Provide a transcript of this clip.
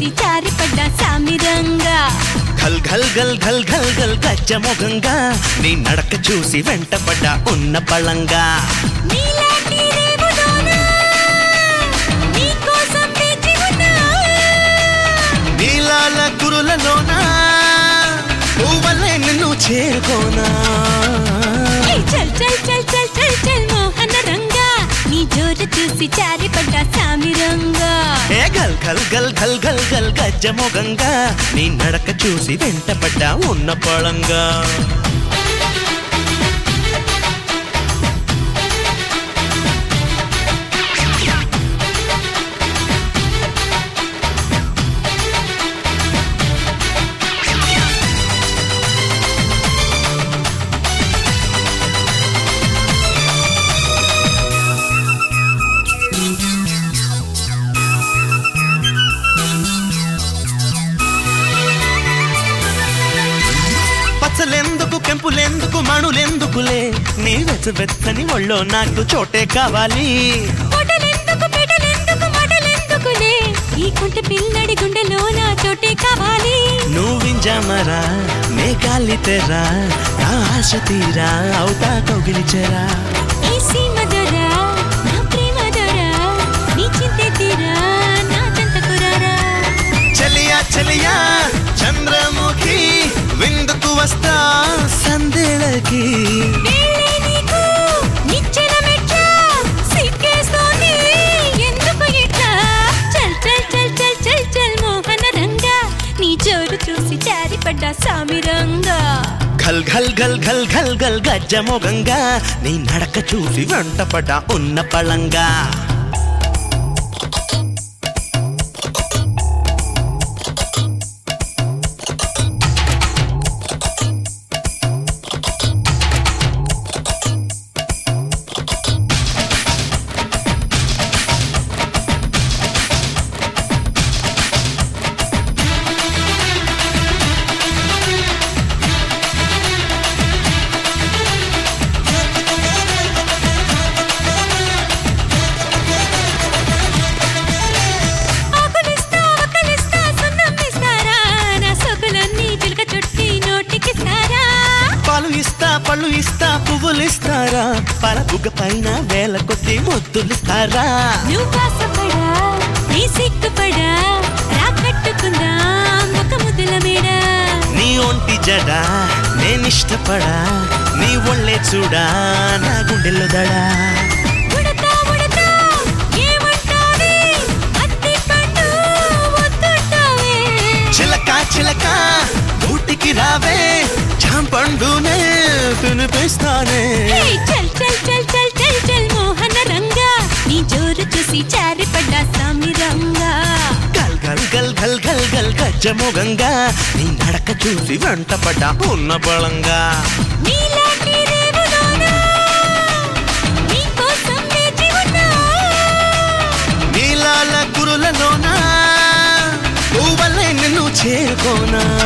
చూసి జారిపడ్డా సామిరంగా ఘల్ ఘల్ గల్ ఘల్ ఘల్ గల్ గజ్జముఖంగా నీ నడక చూసి వెంటపడ్డా ఉన్న పళంగా నీలాంటి రేవులోనా, నీకోసం వేచి ఉన్నా. నీలాల గురులలోనా పువ్వలే నిన్ను చేరుకోనా ఏయ్ చల్ చల్ చల్ చల్ చల్ చల్ మోహన రంగా నీ జోరు చూసి జారిపడ్డా సామిరంగా ఏ గల్ గల్ గల్ గల్ గల్ గల్ గజ్జముఖంగా నీ నడక చూసి వెంటపడ్డా ఉన్న పళంగా పచ్చలెందుకు కెంపులెందుకు మణులెందుకులే నీ వెచ్చని ఒళ్ళో నాకు చోటే కావాలి పొటలెందుకు పెటలెందుకు మటలెందుకులే ఈ కుంట పిల్లడి గుండెలో నా చోటే కావాలి నువ్వింజామరా నే కాలితెరా నా ఆశ తీరా అవుతా కౌగిలిచెరా ఈ సీమ దొర నా ప్రేమ దొర నీ చింతే తీరా నా చెంతకురారా చలియా చలియా చంద్రముఖి విందుకు వస్తా సందేళకి వేళే నీకు నిచ్చెన మెట్ట సిగ్గేస్తోంది ఎందుకు ఇట్లా చల్ చల్ చల్ చల్ చల్ చల్ మోహన రంగా నీ జోరు చూసి జారిపడ్డా సామిరంగా ఘల్ ఘల్ ఘల్ ఘల్ ఘల్ ఘల్ గజ్జమోగంగా నీ నడక చూసి వెంటపడ్డా ఉన్న పళంగా ఆకులిస్తా ఒకలిస్తా సున్నం ఇస్తారా నా సొగులన్నీ చిలక చుట్టి నోటికిస్తారా పాలు ఇస్తా పళ్ళు ఇస్తా పువ్వులు ఇస్తారా పరపుగ పైన వేల కొద్ది ముద్దులిస్తారా నువ్వు ఆశపడా నీ సిగ్గుపడా రా కట్టుకుందాం ఒక ముద్దుల మేడ నీ ఒంటి జడ నేనిష్టపడా నీ ఒళ్ళే చూడా నా గుండెల్లో దడా ఉడతా ఉడతా ఏమంటావే అత్తి పండు వద్దంటావే చిలక చిలక ఊటికి రావే చాంపండునే తినిపిస్తానే హే, చల్ చల్ చల్ చల్ చల్ చల్ మోహన రంగా నీ జోరు చూసి చారిపడ్డా సామిరంగా గల్ గల్ గల్ గల్ గల్ గల్ గజ్జముగంగా నీ నడక చూసి వెంటపడ్డా ఉన్న బలంగా నీలాంటి రేవులోనా, నీకోసం వేచి ఉన్నా. నీలాల గురులలోనా పువ్వలే నిన్ను చేరుకోనా